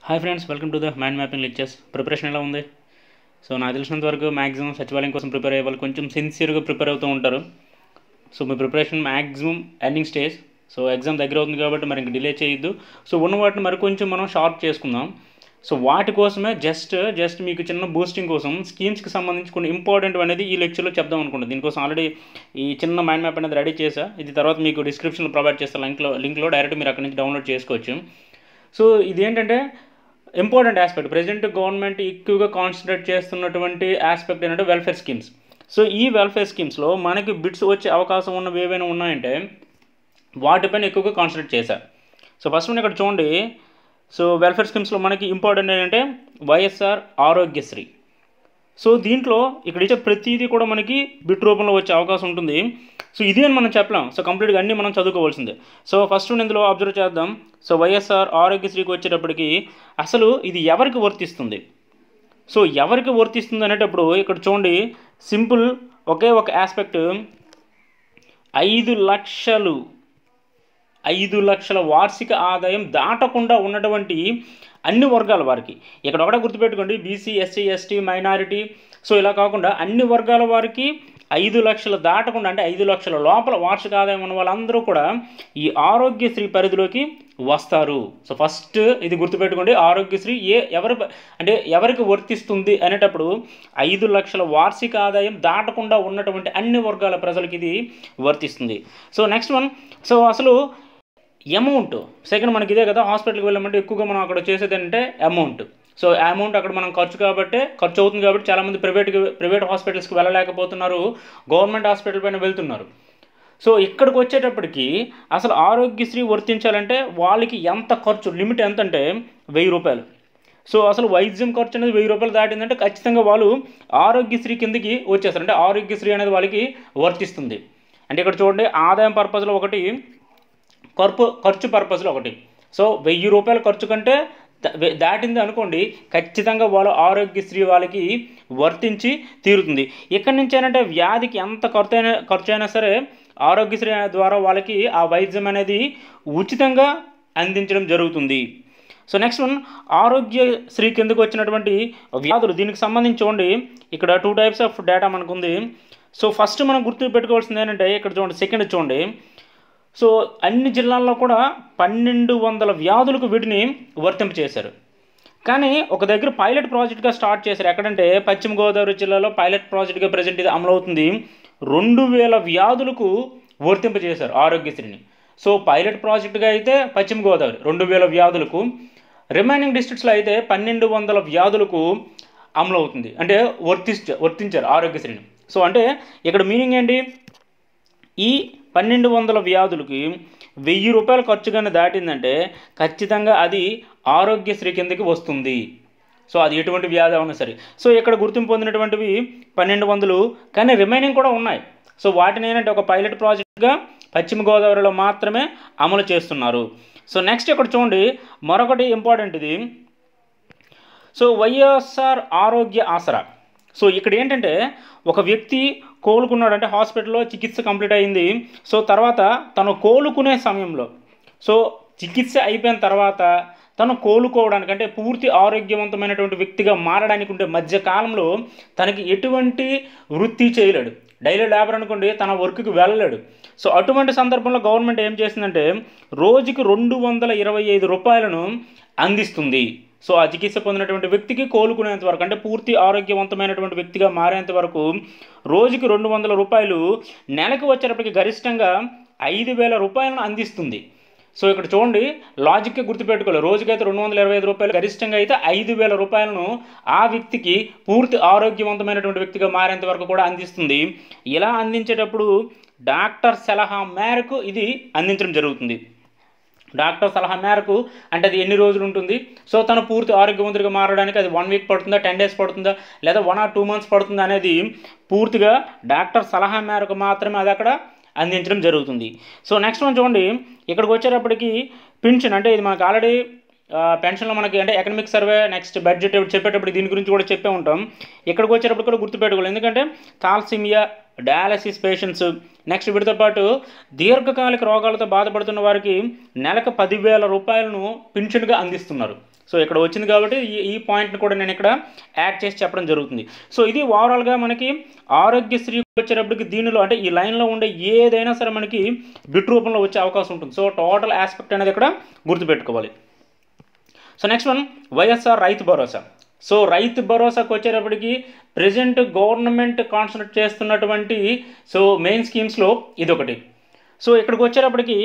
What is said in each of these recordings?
hi friends welcome to the mind mapping lectures preparation ఎలా ఉంది so నాకు తెలిసినంత వరకు మ్యాక్సిమం సచివాలయం కోసం ప్రిపేర్ అయ్యే వాళ్ళు కొంచెం సిన్సియర్గా ప్రిపేర్ అవుతూ ఉంటారు సో మీ preparation maximum ending stage so exam దగ్గర అవుతుంది కాబట్టి మరి ఇంక డిలే చేయొద్దు సో ఉన్న వాటిని మరి కొంచెం మనం షార్ప్ చేసుకుందాం సో వాటి కోసమే జస్ట్ జస్ట్ మీకు చిన్న బూస్టింగ్ కోసం స్కీమ్స్కి సంబంధించి కొన్ని ఇంపార్టెంట్ అనేది ఈ లెక్చర్లో చెప్దాం అనుకుంటున్నాను దీనికోసం ఆల్రెడీ ఈ చిన్న మైండ్ మ్యాప్ అనేది రెడీ చేసా ఇది తర్వాత మీకు డిస్క్రిప్షన్లో ప్రొవైడ్ చేస్తాను లింక్లో లింక్లో డైరెక్ట్ మీరు అక్కడి నుంచి డౌన్లోడ్ చేసుకోవచ్చు సో ఇదేంటంటే ఇంపార్టెంట్ ఆస్పెక్ట్ ప్రజెంట్ గవర్నమెంట్ ఎక్కువగా కాన్సన్ట్రేట్ చేస్తున్నటువంటి ఆస్పెక్ట్ ఏంటంటే వెల్ఫేర్ స్కీమ్స్ సో ఈ వెల్ఫేర్ స్కీమ్స్లో మనకి బిట్స్ వచ్చే అవకాశం ఉన్నవి ఏవైనా ఉన్నాయంటే వాటిపైన ఎక్కువగా కాన్సన్ట్రేట్ చేశారు సో ఫస్ట్ వన్ ఇక్కడ చూడండి సో వెల్ఫేర్ స్కీమ్స్లో మనకి ఇంపార్టెంట్ ఏంటంటే వైఎస్ఆర్ ఆరోగ్యశ్రీ సో దీంట్లో ఇక్కడ ఇచ్చే ప్రతిదీ కూడా మనకి బిట్ రూపంలో వచ్చే అవకాశం ఉంటుంది సో ఇది అని మనం చెప్పలేం సో కంప్లీట్గా అన్నీ మనం చదువుకోవాల్సిందే సో ఫస్ట్ ఇందులో అబ్జర్వ్ చేద్దాం సో వైఎస్ఆర్ ఆరోగ్యశ్రీకి వచ్చేటప్పటికి అసలు ఇది ఎవరికి వర్తిస్తుంది సో ఎవరికి వర్తిస్తుంది అనేటప్పుడు ఇక్కడ చూడండి సింపుల్ ఒకే ఒక ఆస్పెక్ట్ ఐదు లక్షలు ఐదు లక్షల వార్షిక ఆదాయం దాటకుండా ఉన్నటువంటి అన్ని వర్గాల వారికి ఇక్కడ ఒకటే గుర్తుపెట్టుకోండి BC SC ST minority so ఇలా కాకుండా అన్ని వర్గాల వారికి ఐదు లక్షలు దాటకుండా అంటే ఐదు లక్షల లోపల వార్షిక ఆదాయం ఉన్న వాళ్ళందరూ కూడా ఈ ఆరోగ్యశ్రీ పరిధిలోకి వస్తారు సో ఫస్ట్ ఇది గుర్తుపెట్టుకోండి ఆరోగ్యశ్రీ ఏ ఎవరి అంటే ఎవరికి వర్తిస్తుంది అనేటప్పుడు ఐదు లక్షల వార్షిక ఆదాయం దాటకుండా ఉన్నటువంటి అన్ని వర్గాల ప్రజలకి ఇది వర్తిస్తుంది సో నెక్స్ట్ వన్ సో అసలు అమౌంట్ సెకండ్ మనకి ఇదే కదా హాస్పిటల్కి వెళ్ళామంటే ఎక్కువగా మనం అక్కడ చేసేది ఏంటంటే అమౌంట్ సో అమౌంట్ అక్కడ మనం ఖర్చు కాబట్టి ఖర్చు అవుతుంది కాబట్టి చాలామంది ప్రైవేట్కి ప్రైవేట్ హాస్పిటల్స్కి వెళ్ళలేకపోతున్నారు గవర్నమెంట్ హాస్పిటల్ పైన వెళ్తున్నారు సో ఇక్కడికి వచ్చేటప్పటికి అసలు ఆరోగ్యశ్రీ వర్తించాలంటే వాళ్ళకి ఎంత ఖర్చు లిమిట్ ఎంత అంటే వెయ్యి రూపాయలు సో అసలు వైద్యం ఖర్చు అనేది వెయ్యి రూపాయలు దాటిందంటే ఖచ్చితంగా వాళ్ళు ఆరోగ్యశ్రీ కిందకి వచ్చేస్తారు అంటే ఆరోగ్యశ్రీ అనేది వాళ్ళకి వర్తిస్తుంది అంటే ఇక్కడ చూడండి ఆదాయం పర్పస్లో ఒకటి ఖర్చు ఖర్చు పర్పస్లో ఒకటి సో వెయ్యి రూపాయల ఖర్చు కంటే దాటింది అనుకోండి ఖచ్చితంగా వాళ్ళు ఆరోగ్యశ్రీ వాళ్ళకి వర్తించి తీరుతుంది ఇక్కడి నుంచి ఏంటంటే వ్యాధికి ఎంత ఖర్చు అయినా ఖర్చు అయినా సరే ఆరోగ్యశ్రీ ద్వారా వాళ్ళకి ఆ వైద్యం అనేది ఉచితంగా అందించడం జరుగుతుంది సో నెక్స్ట్ వన్ ఆరోగ్యశ్రీ కిందకు వచ్చినటువంటి వ్యాధులు దీనికి సంబంధించి చూడండి ఇక్కడ టూ టైప్స్ ఆఫ్ డేటా మనకు ఉంది సో ఫస్ట్ మనం గుర్తు పెట్టుకోవాల్సింది ఏంటంటే ఇక్కడ చూడండి సెకండ్ చూడండి సో అన్ని జిల్లాల్లో కూడా పన్నెండు వందల వ్యాధులకు వీటిని వర్తింపచేశారు కానీ ఒక దగ్గర పైలట్ ప్రాజెక్ట్గా స్టార్ట్ చేశారు ఎక్కడంటే పశ్చిమ గోదావరి జిల్లాలో పైలట్ ప్రాజెక్ట్గా ప్రజెంట్ ఇది అమలవుతుంది రెండు వేల వ్యాధులకు వర్తింపజేశారు ఆరోగ్యశ్రీని సో పైలట్ ప్రాజెక్టుగా అయితే పశ్చిమ గోదావరి రెండు వేల వ్యాధులకు రిమైనింగ్ డిస్ట్రిక్ట్స్లో అయితే పన్నెండు వందల వ్యాధులకు అమలవుతుంది అంటే వర్తించ వర్తించారు ఆరోగ్యశ్రీని సో అంటే ఇక్కడ మీనింగ్ ఏంటి ఈ పన్నెండు వందల వ్యాధులకి వెయ్యి రూపాయల ఖర్చు కానీ దాటిందంటే ఖచ్చితంగా అది ఆరోగ్యశ్రీ కిందకి వస్తుంది సో అది ఎటువంటి వ్యాధి అయినా సరే సో ఇక్కడ గుర్తింపు పొందినటువంటివి పన్నెండు వందలు కానీ రిమైనింగ్ కూడా ఉన్నాయి సో వాటిని ఏంటంటే ఒక పైలట్ ప్రాజెక్ట్గా పశ్చిమ గోదావరిలో మాత్రమే అమలు చేస్తున్నారు సో నెక్స్ట్ ఇక్కడ చూడండి మరొకటి ఇంపార్టెంట్ ఇది సో వైఎస్ఆర్ ఆరోగ్య ఆసరా సో ఇక్కడ ఏంటంటే ఒక వ్యక్తి కోలుకున్నాడు అంటే హాస్పిటల్లో చికిత్స కంప్లీట్ అయింది సో తర్వాత తను కోలుకునే సమయంలో సో చికిత్స అయిపోయిన తర్వాత తను కోలుకోవడానికి అంటే పూర్తి ఆరోగ్యవంతమైనటువంటి వ్యక్తిగా మారడానికి ఉండే మధ్య కాలంలో తనకి ఎటువంటి వృత్తి చేయలేడు డైలీ లేబర్ అనుకోండి తన వర్క్కి వెళ్ళలేడు సో అటువంటి సందర్భంలో గవర్నమెంట్ ఏం చేసిందంటే రోజుకి రెండు వందల ఇరవై ఐదు రూపాయలను అందిస్తుంది సో ఆ చికిత్స పొందినటువంటి వ్యక్తికి కోలుకునేంత వరకు అంటే పూర్తి ఆరోగ్యవంతమైనటువంటి వ్యక్తిగా మారేంత వరకు రోజుకి రెండు వందల రూపాయలు నెలకు వచ్చేటప్పటికి గరిష్టంగా ఐదు వేల రూపాయలను అందిస్తుంది సో ఇక్కడ చూడండి లాజిక్కి గుర్తుపెట్టుకోవాలి రోజుకైతే రెండు వందల ఇరవై ఐదు రూపాయలు గరిష్టంగా అయితే ఐదు వేల రూపాయలను ఆ వ్యక్తికి పూర్తి ఆరోగ్యవంతమైనటువంటి వ్యక్తిగా మారేంత వరకు కూడా అందిస్తుంది ఇలా అందించేటప్పుడు డాక్టర్ సలహా మేరకు ఇది అందించడం జరుగుతుంది డాక్టర్ సలహా మేరకు అంటే అది ఎన్ని రోజులు ఉంటుంది సో తను పూర్తి ఆరోగ్యవంతుడిగా మారడానికి అది వన్ వీక్ పడుతుందా టెన్ డేస్ పడుతుందా లేదా వన్ ఆర్ టూ మంత్స్ పడుతుందా అనేది పూర్తిగా డాక్టర్ సలహా మేరకు మాత్రమే అది అక్కడ అందించడం జరుగుతుంది సో నెక్స్ట్ వన్ చూడండి ఇక్కడికి వచ్చేటప్పటికి పెన్షన్ అంటే ఇది మనకు ఆల్రెడీ పెన్షన్లో మనకి అంటే ఎకనమిక్ సర్వే నెక్స్ట్ బడ్జెట్ చెప్పేటప్పుడు దీని గురించి కూడా చెప్పే ఉంటాం ఇక్కడికి వచ్చేటప్పుడు కూడా గుర్తుపెట్టుకోవాలి ఎందుకంటే తాల్సిమియా డయాలసిస్ పేషెంట్స్ నెక్స్ట్ వీటితో పాటు దీర్ఘకాలిక రోగాలతో బాధపడుతున్న వారికి నెలకు పదివేల రూపాయలను పింఛన్గా అందిస్తున్నారు సో ఇక్కడ వచ్చింది కాబట్టి ఈ ఈ పాయింట్ని కూడా నేను ఇక్కడ యాడ్ చేసి చెప్పడం జరుగుతుంది సో ఇది ఓవరాల్గా మనకి ఆరోగ్యశ్రీ వచ్చేటప్పటికి దీనిలో అంటే ఈ లైన్లో ఉండే ఏదైనా సరే మనకి బిట్ రూపంలో వచ్చే అవకాశం ఉంటుంది సో టోటల్ ఆస్పెక్ట్ అనేది ఇక్కడ గుర్తుపెట్టుకోవాలి సో నెక్స్ట్ వన్ వైఎస్ఆర్ రైతు భరోసా సో రైతు భరోసాకు వచ్చేటప్పటికి ప్రజెంట్ గవర్నమెంట్ కాన్సన్ట్రేట్ చేస్తున్నటువంటి సో మెయిన్ స్కీమ్స్లో ఇదొకటి సో ఇక్కడికి వచ్చేటప్పటికి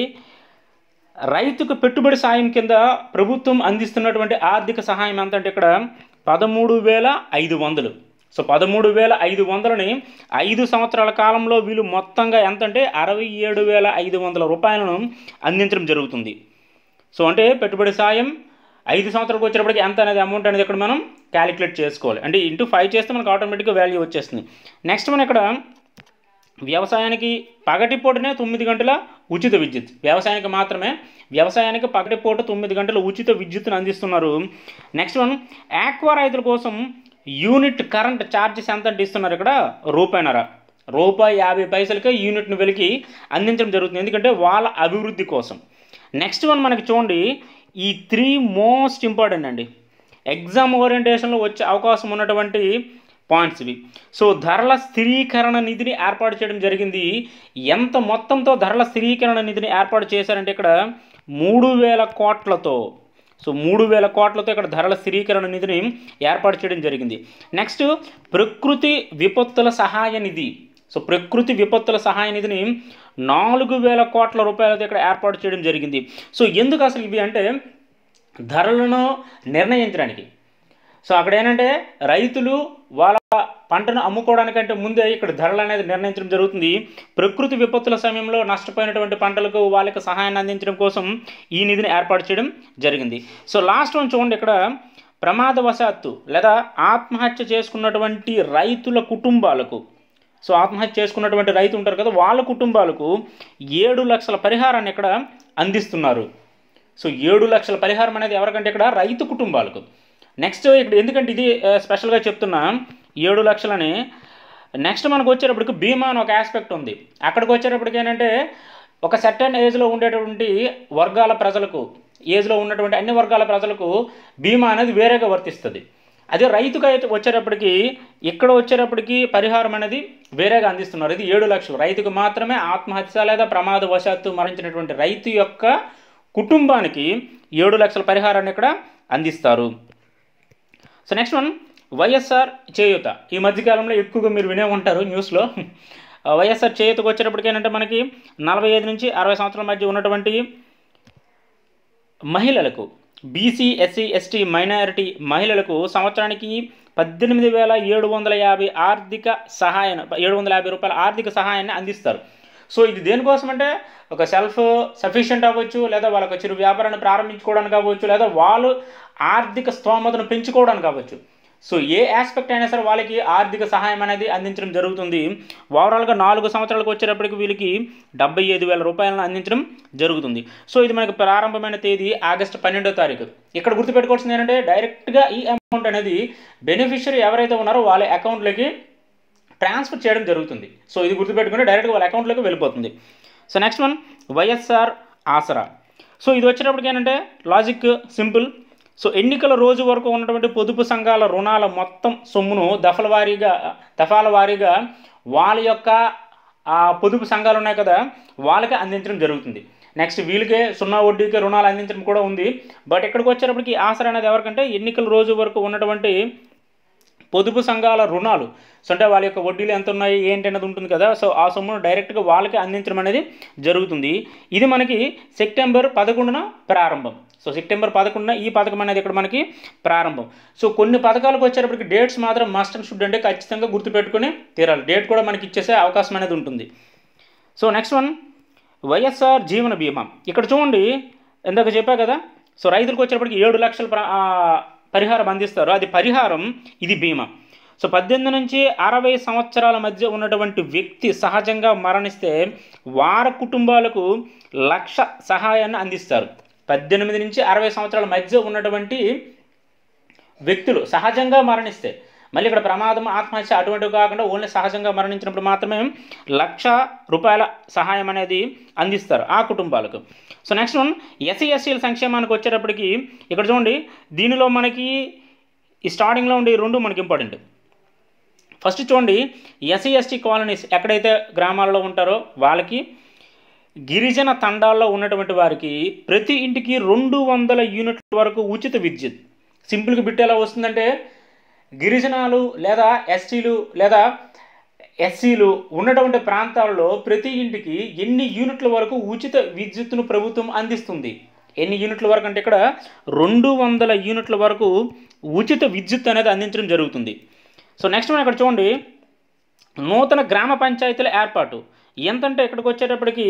రైతుకు పెట్టుబడి సాయం కింద ప్రభుత్వం అందిస్తున్నటువంటి ఆర్థిక సహాయం ఎంత అంటే ఇక్కడ పదమూడు వేల ఐదు వందలు సో పదమూడు వేల ఐదు వందలని ఐదు సంవత్సరాల కాలంలో వీళ్ళు మొత్తంగా ఎంత అంటే అరవై ఏడు వేల ఐదు వందల రూపాయలను అందించడం జరుగుతుంది సో అంటే పెట్టుబడి సాయం ఐదు సంవత్సరాలకు వచ్చేటప్పటికి ఎంత అనేది అమౌంట్ అనేది ఇక్కడ మనం క్యాలిక్యులేట్ చేసుకోవాలి అంటే ఇంటూ ఫైవ్ చేస్తే మనకు ఆటోమేటిక్గా వాల్యూ వచ్చేస్తుంది నెక్స్ట్ మనం ఇక్కడ వ్యవసాయానికి పగటిపూటనే తొమ్మిది గంటల ఉచిత విద్యుత్ వ్యవసాయానికి మాత్రమే వ్యవసాయానికి పగటిపూట తొమ్మిది గంటల ఉచిత విద్యుత్తును అందిస్తున్నారు నెక్స్ట్ వన్ ఆక్వా రైతుల కోసం యూనిట్ కరెంట్ ఛార్జెస్ ఎంత అంటే ఇస్తున్నారు ఇక్కడ రూపాయినర రూపాయి యాభై పైసలకే యూనిట్ను వెలికి అందించడం జరుగుతుంది ఎందుకంటే వాళ్ళ అభివృద్ధి కోసం నెక్స్ట్ వన్ మనకి చూడండి ఈ త్రీ మోస్ట్ ఇంపార్టెంట్ అండి ఎగ్జామ్ ఓరియంటేషన్లో వచ్చే అవకాశం ఉన్నటువంటి పాయింట్స్ ఇవి సో ధరల స్థిరీకరణ నిధిని ఏర్పాటు చేయడం జరిగింది ఎంత మొత్తంతో ధరల స్థిరీకరణ నిధిని ఏర్పాటు చేశారంటే ఇక్కడ మూడు వేల కోట్లతో సో మూడు వేల కోట్లతో ఇక్కడ ధరల స్థిరీకరణ నిధిని ఏర్పాటు చేయడం జరిగింది నెక్స్ట్ ప్రకృతి విపత్తుల సహాయ నిధి సో ప్రకృతి విపత్తుల సహాయ నిధిని నాలుగు వేల కోట్ల రూపాయలతో ఇక్కడ ఏర్పాటు చేయడం జరిగింది సో ఎందుకు అసలు ఇవి అంటే ధరలను నిర్ణయించడానికి సో అక్కడ ఏంటంటే రైతులు వాళ్ళ పంటను అమ్ముకోవడానికంటే ముందే ఇక్కడ ధరలు అనేది నిర్ణయించడం జరుగుతుంది ప్రకృతి విపత్తుల సమయంలో నష్టపోయినటువంటి పంటలకు వాళ్ళకి సహాయాన్ని అందించడం కోసం ఈ నిధిని ఏర్పాటు చేయడం జరిగింది సో లాస్ట్ వన్ చూడండి ఇక్కడ ప్రమాదవశాత్తు లేదా ఆత్మహత్య చేసుకున్నటువంటి రైతుల కుటుంబాలకు సో ఆత్మహత్య చేసుకున్నటువంటి రైతు ఉంటారు కదా వాళ్ళ కుటుంబాలకు ఏడు లక్షల పరిహారాన్ని ఇక్కడ అందిస్తున్నారు సో ఏడు లక్షల పరిహారం అనేది ఎవరికంటే ఇక్కడ రైతు కుటుంబాలకు నెక్స్ట్ ఇక్కడ ఎందుకంటే ఇది ఆ, స్పెషల్గా చెప్తున్నా ఏడు లక్షలని నెక్స్ట్ మనకు వచ్చేటప్పటికి బీమా అని ఒక ఆస్పెక్ట్ ఉంది అక్కడికి వచ్చేటప్పటికి ఏంటంటే ఒక సర్టన్ ఏజ్లో ఉండేటువంటి వర్గాల ప్రజలకు ఏజ్లో ఉన్నటువంటి అన్ని వర్గాల ప్రజలకు బీమా అనేది వేరేగా వర్తిస్తుంది అదే రైతుకు అయితే వచ్చేటప్పటికి ఇక్కడ వచ్చేటప్పటికి పరిహారం అనేది వేరేగా అందిస్తున్నారు ఇది ఏడు లక్షలు రైతుకు మాత్రమే ఆత్మహత్య లేదా ప్రమాదవశాత్తు మరణించినటువంటి రైతు యొక్క కుటుంబానికి ఏడు లక్షల పరిహారాన్ని ఇక్కడ అందిస్తారు సో నెక్స్ట్ వన్ వైఎస్ఆర్ చేయూత ఈ మధ్యకాలంలో ఎక్కువగా మీరు వినే ఉంటారు న్యూస్లో ఆ, వైఎస్ఆర్ చేయూతకు వచ్చేటప్పటికి ఏంటంటే మనకి నలభై ఐదు నుంచి అరవై సంవత్సరాల మధ్య ఉన్నటువంటి మహిళలకు బీసీ ఎస్సీ ఎస్టీ మైనారిటీ మహిళలకు సంవత్సరానికి పద్దెనిమిది వేల ఏడు వందల యాభై ఆర్థిక సహాయం ఏడు వందల యాభై రూపాయల ఆర్థిక సహాయాన్ని అందిస్తారు సో ఇది దేనికోసం అంటే ఒక సెల్ఫ్ సఫిషియెంట్ అవ్వచ్చు లేదా వాళ్ళకి చిరు వ్యాపారాన్ని ప్రారంభించుకోవడానికి అవ్వచ్చు లేదా వాళ్ళు ఆర్థిక స్తోమతను పెంచుకోవడానికి అవ్వచ్చు సో ఏ ఆస్పెక్ట్ అయినా సరే వాళ్ళకి ఆర్థిక సహాయం అనేది అందించడం జరుగుతుంది ఓవరాల్గా నాలుగు సంవత్సరాలకు వచ్చేటప్పటికి వీళ్ళకి డెబ్బై ఐదు వేల రూపాయలను అందించడం జరుగుతుంది సో ఇది మనకి ప్రారంభమైన తేదీ ఆగస్టు పన్నెండో తారీఖు ఇక్కడ గుర్తుపెట్టుకోవాల్సింది ఏంటంటే డైరెక్ట్గా ఈ అమౌంట్ అనేది బెనిఫిషియరీ ఎవరైతే ఉన్నారో వాళ్ళ అకౌంట్లోకి ట్రాన్స్ఫర్ చేయడం జరుగుతుంది సో ఇది గుర్తుపెట్టుకుంటే డైరెక్ట్గా వాళ్ళ అకౌంట్లోకి వెళ్ళిపోతుంది so next one YSR Aasara so ఇది వచ్చేటప్పటికి ఏంటంటే లాజిక్ సింపుల్ సో ఎన్నికల రోజు వరకు ఉన్నటువంటి పొదుపు సంఘాల రుణాల మొత్తం సొమ్మును దఫల వారీగా దఫాల వారీగా వాళ్ళ యొక్క ఆ పొదుపు సంఘాలు ఉన్నాయి కదా వాళ్ళకి అందించడం జరుగుతుంది నెక్స్ట్ వీళ్ళకే సున్నా వడ్డీకే రుణాలు అందించడం కూడా ఉంది బట్ ఇక్కడికి వచ్చేటప్పటికి ఆసరా అనేది ఎవరికంటే ఎన్నికల రోజు వరకు ఉన్నటువంటి పొదుపు సంఘాల రుణాలు సో అంటే వాళ్ళ యొక్క వడ్డీలు ఎంత ఉన్నాయి ఏంటి అనేది ఉంటుంది కదా సో ఆ సొమ్మును డైరెక్ట్గా వాళ్ళకి అందించడం అనేది జరుగుతుంది ఇది మనకి సెప్టెంబర్ పదకొండున ప్రారంభం సో సెప్టెంబర్ పదకొండున ఈ పథకం అనేది ఇక్కడ మనకి ప్రారంభం సో కొన్ని పథకాలకు వచ్చేటప్పటికి డేట్స్ మాత్రం మస్ట్ అండ్ షుడ్ అంటే ఖచ్చితంగా గుర్తుపెట్టుకుని తీరాలి డేట్ కూడా మనకి ఇచ్చేసే అవకాశం అనేది ఉంటుంది సో నెక్స్ట్ వన్ వైఎస్ఆర్ జీవన బీమా ఇక్కడ చూడండి ఇందాక చెప్పా కదా సో రైతులకు వచ్చేటప్పటికి ఏడు లక్షల ప్ర- ఆ, పరిహారం అందిస్తారు అది పరిహారం ఇది బీమా సో పద్దెనిమిది నుంచి అరవై సంవత్సరాల మధ్య ఉన్నటువంటి వ్యక్తి సహజంగా మరణిస్తే వారి కుటుంబాలకు లక్ష సహాయాన్ని అందిస్తారు పద్దెనిమిది నుంచి అరవై సంవత్సరాల మధ్య ఉన్నటువంటి వ్యక్తులు సహజంగా మరణిస్తే మళ్ళీ ఇక్కడ ప్రమాదం ఆత్మహత్య అటువంటివి కాకుండా ఓన్లీ సహజంగా మరణించినప్పుడు మాత్రమే లక్ష రూపాయల సహాయం అనేది అందిస్తారు ఆ కుటుంబాలకు సో నెక్స్ట్ వన్ ఎస్సీ ఎస్సీల సంక్షేమానికి వచ్చేటప్పటికి ఇక్కడ చూడండి దీనిలో మనకి ఈ స్టార్టింగ్లో ఉండే ఈ రెండు మనకి ఇంపార్టెంట్ ఫస్ట్ చూడండి ఎస్సీ ఎస్టీ కాలనీస్ ఎక్కడైతే గ్రామాల్లో ఉంటారో వాళ్ళకి గిరిజన తండాల్లో ఉన్నటువంటి వారికి ప్రతి ఇంటికి రెండు వందల యూనిట్ల వరకు ఉచిత విద్యుత్ సింపుల్గా బిట్ ఎలా వస్తుందంటే గిరిజనాలు లేదా ఎస్టీలు లేదా ఎస్సీలు ఉన్నటువంటి ప్రాంతాల్లో ప్రతి ఇంటికి ఎన్ని యూనిట్ల వరకు ఉచిత విద్యుత్తును ప్రభుత్వం అందిస్తుంది ఎన్ని యూనిట్ల వరకు అంటే ఇక్కడ రెండు వందల యూనిట్ల వరకు ఉచిత విద్యుత్ అనేది అందించడం జరుగుతుంది సో నెక్స్ట్ మనం ఇక్కడ చూడండి నూతన గ్రామ పంచాయతీల ఏర్పాటు ఎంతంటే ఇక్కడికి వచ్చేటప్పటికి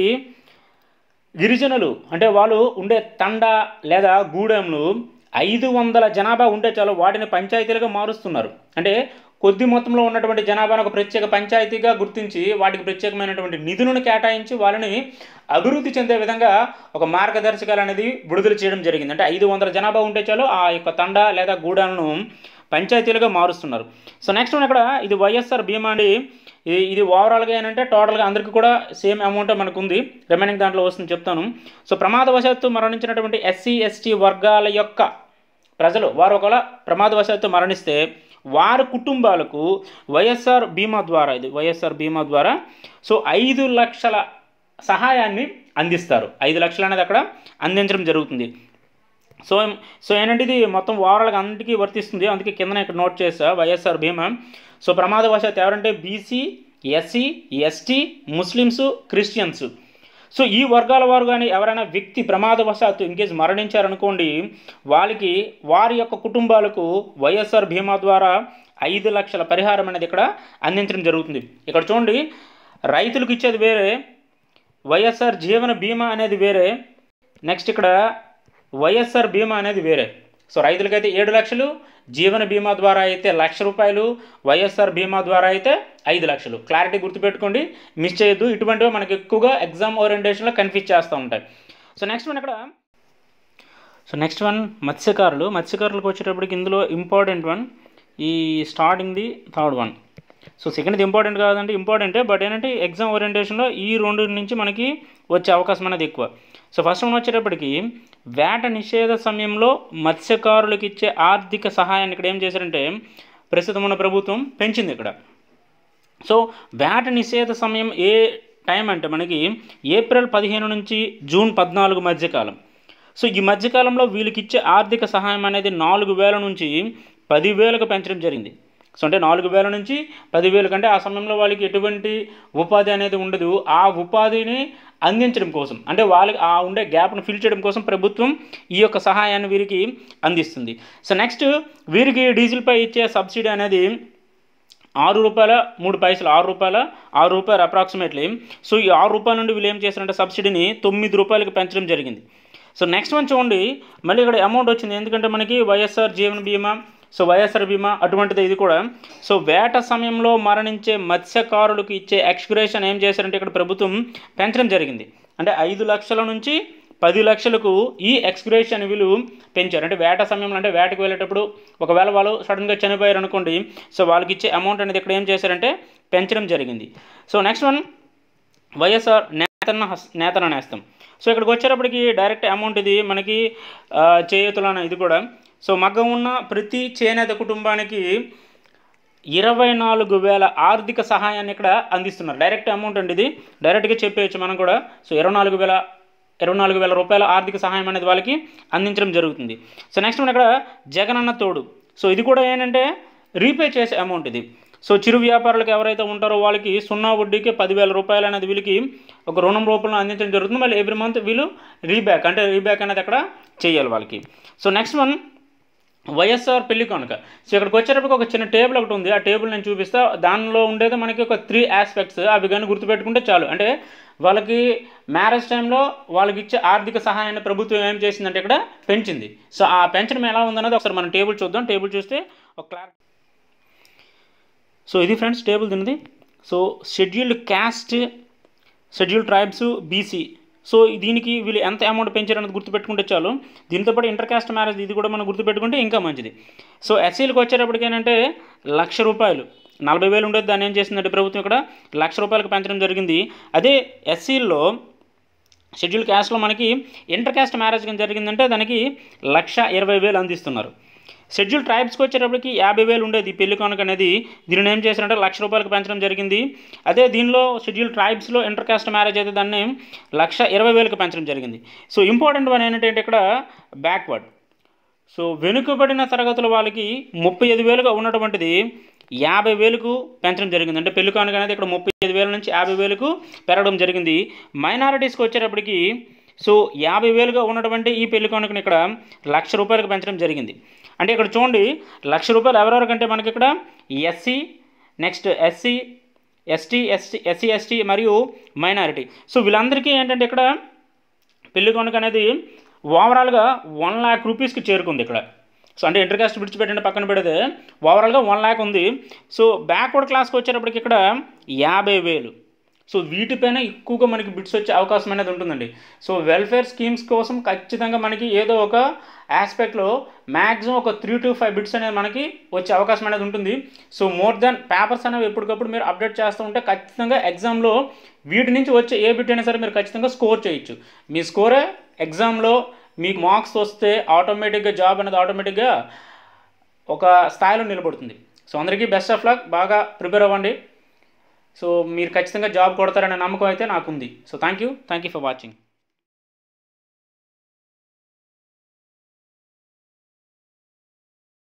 గిరిజనులు అంటే వాళ్ళు ఉండే తండ లేదా గూడెంలు ఐదు వందల జనాభా ఉంటే చాలు వాటిని పంచాయతీలుగా మారుస్తున్నారు అంటే కొద్ది మొత్తంలో ఉన్నటువంటి జనాభాను ఒక ప్రత్యేక పంచాయతీగా గుర్తించి వాటికి ప్రత్యేకమైనటువంటి నిధులను కేటాయించి వాళ్ళని అభివృద్ధి చెందే విధంగా ఒక మార్గదర్శకాలు అనేది విడుదల చేయడం జరిగింది అంటే ఐదు వందల జనాభా ఉంటే చాలు ఆ యొక్క తండ లేదా గూడాలను పంచాయతీలుగా మారుస్తున్నారు సో నెక్స్ట్ వన్ ఇక్కడ ఇది వైఎస్ఆర్ బీమా అండి ఇది ఇది ఓవరాల్గా ఏంటంటే టోటల్గా అందరికీ కూడా సేమ్ అమౌంట్ మనకు ఉంది రిమైనింగ్ దాంట్లో వస్తుంది చెప్తాను సో ప్రమాదవశాత్తు మరణించినటువంటి ఎస్సీ ఎస్టీ వర్గాల యొక్క ప్రజలు వారు ఒకవేళ ప్రమాదవశాత్తు మరణిస్తే వారి కుటుంబాలకు వైఎస్ఆర్ బీమా ద్వారా ఇది వైఎస్ఆర్ బీమా ద్వారా సో ఐదు లక్షల సహాయాన్ని అందిస్తారు ఐదు లక్షలు అనేది అక్కడ అందించడం జరుగుతుంది సో సో ఏంటంటే ఇది మొత్తం ఓవరాల్గా అన్నిటికీ వర్తిస్తుంది అందుకే కింద ఇక్కడ నోట్ చేసా వైఎస్ఆర్ బీమా సో ప్రమాదవశాత్తు ఎవరంటే BC SC ST Muslims Christians so ఈ వర్గాల వారు కానీ ఎవరైనా వ్యక్తి ప్రమాదవశాత్తు ఇన్కేస్ మరణించారనుకోండి వాళ్ళకి వారి యొక్క కుటుంబాలకు వైఎస్ఆర్ బీమా ద్వారా ఐదు లక్షల పరిహారం అనేది ఇక్కడ అందించడం జరుగుతుంది ఇక్కడ చూడండి రైతులకు ఇచ్చేది వేరే వైఎస్ఆర్ జీవన బీమా అనేది వేరే నెక్స్ట్ ఇక్కడ వైఎస్ఆర్ బీమా అనేది వేరే సో రైతులకైతే ఏడు లక్షలు జీవన బీమా ద్వారా అయితే లక్ష రూపాయలు వైఎస్ఆర్ బీమా ద్వారా అయితే ఐదు లక్షలు క్లారిటీ గుర్తుపెట్టుకోండి మిస్ చేయొద్దు ఇటువంటివి మనకి ఎక్కువగా ఎగ్జామ్ ఓరియంటేషన్లో కన్ఫ్యూజ్ చేస్తూ ఉంటాయి సో నెక్స్ట్ వన్ ఇక్కడ సో నెక్స్ట్ వన్ మత్స్యకారులు మత్స్యకారులకు వచ్చేటప్పటికి ఇందులో ఇంపార్టెంట్ వన్ ఈ స్టార్టింగ్ది థర్డ్ వన్ సో సెకండ్ది ఇంపార్టెంట్ కాదంటే ఇంపార్టెంటే బట్ ఏంటంటే ఎగ్జామ్ ఓరియంటేషన్లో ఈ రెండు నుంచి మనకి వచ్చే అవకాశం అనేది ఎక్కువ సో ఫస్ట్ వన్ వచ్చేటప్పటికి వేట నిషేధ సమయంలో మత్స్యకారులకు ఇచ్చే ఆర్థిక సహాయాన్ని ఇక్కడ ఏం చేశారంటే ప్రస్తుతం ఉన్న ప్రభుత్వం పెంచింది ఇక్కడ సో వేట నిషేధ సమయం ఏ టైం అంటే మనకి ఏప్రిల్ పదిహేను నుంచి జూన్ పద్నాలుగు మధ్యకాలం సో ఈ మధ్యకాలంలో వీళ్ళకి ఇచ్చే ఆర్థిక సహాయం అనేది నాలుగు వేల నుంచి పదివేలకు పెంచడం జరిగింది సో అంటే నాలుగు వేల నుంచి పదివేలు కంటే ఆ సమయంలో వాళ్ళకి ఎటువంటి ఉపాధి అనేది ఉండదు ఆ ఉపాధిని అందించడం కోసం అంటే వాళ్ళకి ఆ ఉండే గ్యాప్ను ఫిల్ చేయడం కోసం ప్రభుత్వం ఈ యొక్క సహాయాన్ని వీరికి అందిస్తుంది సో నెక్స్ట్ వీరికి డీజిల్పై ఇచ్చే సబ్సిడీ అనేది ఆరు రూపాయల మూడు పైసలు ఆరు రూపాయల ఆరు రూపాయలు అప్రాక్సిమేట్లీ సో ఈ ఆరు రూపాయల నుండి వీళ్ళు ఏం చేశారంటే సబ్సిడీని తొమ్మిది రూపాయలకి పెంచడం జరిగింది సో నెక్స్ట్ వన్ చూడండి మళ్ళీ ఇక్కడ అమౌంట్ వచ్చింది ఎందుకంటే మనకి వైఎస్ఆర్ జీవన బీమా సో వైఎస్ఆర్ బీమా అటువంటిది ఇది కూడా సో వేట సమయంలో మరణించే మత్స్యకారులకు ఇచ్చే ఎక్స్గ్రేషన్ ఏం చేశారంటే ఇక్కడ ప్రభుత్వం పెంచడం జరిగింది అంటే ఐదు లక్షల నుంచి పది లక్షలకు ఈ ఎక్స్గ్రేషన్ విలువ పెంచారు అంటే వేట సమయంలో అంటే వేటకు వెళ్ళేటప్పుడు ఒకవేళ వాళ్ళు సడన్గా చనిపోయారు అనుకోండి సో వాళ్ళకి ఇచ్చే అమౌంట్ అనేది ఇక్కడ ఏం చేశారంటే పెంచడం జరిగింది so next one YSR Nethanna హస్- నేతన నేస్తం సో ఇక్కడికి వచ్చేటప్పటికి డైరెక్ట్ అమౌంట్ ఇది మనకి ఆ, చేయూతలన ఇది కూడా సో మగ్గం ఉన్న ప్రతి చేనేత కుటుంబానికి ఇరవై నాలుగు వేల ఆర్థిక సహాయాన్ని ఇక్కడ అందిస్తున్నారు డైరెక్ట్ అమౌంట్ అండి ఇది డైరెక్ట్గా చెప్పేయచ్చు మనం కూడా సో ఇరవై నాలుగు వేల ఇరవై నాలుగు వేల రూపాయల ఆర్థిక సహాయం అనేది వాళ్ళకి అందించడం జరుగుతుంది సో నెక్స్ట్ మన ఇక్కడ జగనన్న తోడు సో ఇది కూడా ఏంటంటే రీపే చేసే అమౌంట్ ఇది సో చిరు వ్యాపారులకు ఎవరైతే ఉంటారో వాళ్ళకి సున్నా వడ్డీకి పదివేల రూపాయలు అనేది వీళ్ళకి ఒక రుణం రూపంలో అందించడం జరుగుతుంది మళ్ళీ ఎవ్రీ మంత్ వీళ్ళు రీబ్యాక్ అంటే రీబ్యాక్ అనేది అక్కడ చేయాలి వాళ్ళకి సో నెక్స్ట్ వన్ వైఎస్ఆర్ పెళ్లి కనుక సో ఇక్కడికి వచ్చేటప్పుడు ఒక చిన్న టేబుల్ ఒకటి ఉంది ఆ టేబుల్ నేను చూపిస్తా దానిలో ఉండేది మనకి ఒక త్రీ ఆస్పెక్ట్స్ అవి కానీ గుర్తుపెట్టుకుంటే చాలు అంటే వాళ్ళకి మ్యారేజ్ టైంలో వాళ్ళకి ఇచ్చే ఆర్థిక సహాయాన్ని ప్రభుత్వం ఏం చేసిందంటే ఇక్కడ పెంచింది సో ఆ పెంచడం ఎలా ఉందన్నది ఒకసారి మనం టేబుల్ చూద్దాం టేబుల్ చూస్తే ఒక క్లారిటీ సో ఇది ఫ్రెండ్స్ టేబుల్ తిన్నది so scheduled caste scheduled tribes BC so దీనికి వీళ్ళు ఎంత అమౌంట్ పెంచారన్నది గుర్తుపెట్టుకుంటే చాలు దీంతో పాటు ఇంటర్ కాస్ట్ మ్యారేజ్ ఇది కూడా మనం గుర్తుపెట్టుకుంటే ఇంకా మంచిది సో ఎస్సీలకు వచ్చేటప్పటికి ఏంటంటే లక్ష రూపాయలు నలభై వేలు ఉండేది దాన్ని ఏం చేసిందంటే ప్రభుత్వం ఇక్కడ లక్ష రూపాయలకు పెంచడం జరిగింది అదే ఎస్సీల్లో షెడ్యూల్ క్యాస్ట్లో మనకి ఇంటర్ క్యాస్ట్ మ్యారేజ్ కానీ జరిగిందంటే దానికి లక్ష ఇరవై వేలు అందిస్తున్నారు షెడ్యూల్ ట్రైబ్స్కి వచ్చేటప్పటికి యాభై వేలు ఉండేది ఈ పెళ్లి కానుక అనేది దీనిని ఏం చేశారంటే లక్ష రూపాయలకు పెంచడం జరిగింది అదే దీనిలో షెడ్యూల్ ట్రైబ్స్లో ఇంటర్ కాస్ట్ మ్యారేజ్ అయితే దాన్ని లక్ష ఇరవై వేలకు పెంచడం జరిగింది సో ఇంపార్టెంట్ వన్ ఏంటంటే ఇక్కడ బ్యాక్వర్డ్ సో వెనుకబడిన తరగతుల వాళ్ళకి ముప్పై ఐదు వేలుగా ఉన్నటువంటిది యాభై వేలకు పెంచడం జరిగింది అంటే పెళ్లి కానుక అనేది ఇక్కడ ముప్పై ఐదు వేల నుంచి యాభై వేలకు పెరగడం జరిగింది మైనారిటీస్కి వచ్చేటప్పటికి సో యాభై వేలుగా ఉన్నటువంటి ఈ పెళ్లి కానుకని ఇక్కడ లక్ష రూపాయలకు పెంచడం జరిగింది అంటే ఇక్కడ చూడండి లక్ష రూపాయలు ఎవరెవరికంటే మనకి ఇక్కడ SC next SC ST ST SC ST మరియు మైనారిటీ సో వీళ్ళందరికీ ఏంటంటే ఇక్కడ పెళ్లి కానుక అనేది ఓవరాల్గా వన్ ల్యాక్ రూపీస్కి చేరుకుంది ఇక్కడ సో అంటే ఇంటర్ కాస్ట్ విడిచిపెట్టండి పక్కన పెడితే ఓవరాల్గా వన్ ల్యాక్ ఉంది సో బ్యాక్వర్డ్ క్లాస్కి వచ్చేటప్పటికి ఇక్కడ యాభై వేలు సో వీటిపైన ఎక్కువగా మనకి బిట్స్ వచ్చే అవకాశం అనేది ఉంటుందండి సో వెల్ఫేర్ స్కీమ్స్ కోసం ఖచ్చితంగా మనకి ఏదో ఒక ఆస్పెక్ట్లో మ్యాక్సిమం ఒక త్రీ టు ఫైవ్ బిట్స్ అనేది మనకి వచ్చే అవకాశం అనేది ఉంటుంది సో మోర్ దెన్ పేపర్స్ అనేవి ఎప్పటికప్పుడు మీరు అప్డేట్ చేస్తూ ఉంటే ఖచ్చితంగా ఎగ్జామ్లో వీటి నుంచి వచ్చే ఏ బిట్ అయినా సరే మీరు ఖచ్చితంగా స్కోర్ చేయొచ్చు మీ స్కోరే ఎగ్జామ్లో మీకు మార్క్స్ వస్తే ఆటోమేటిక్గా జాబ్ అనేది ఆటోమేటిక్గా ఒక స్థాయిలో నిలబడుతుంది సో అందరికీ బెస్ట్ ఆఫ్ లక్ బాగా ప్రిపేర్ అవ్వండి సో మీరు ఖచ్చితంగా జాబ్ కొడతారనే నమ్మకం అయితే నాకు ఉంది so thank you thank you for watching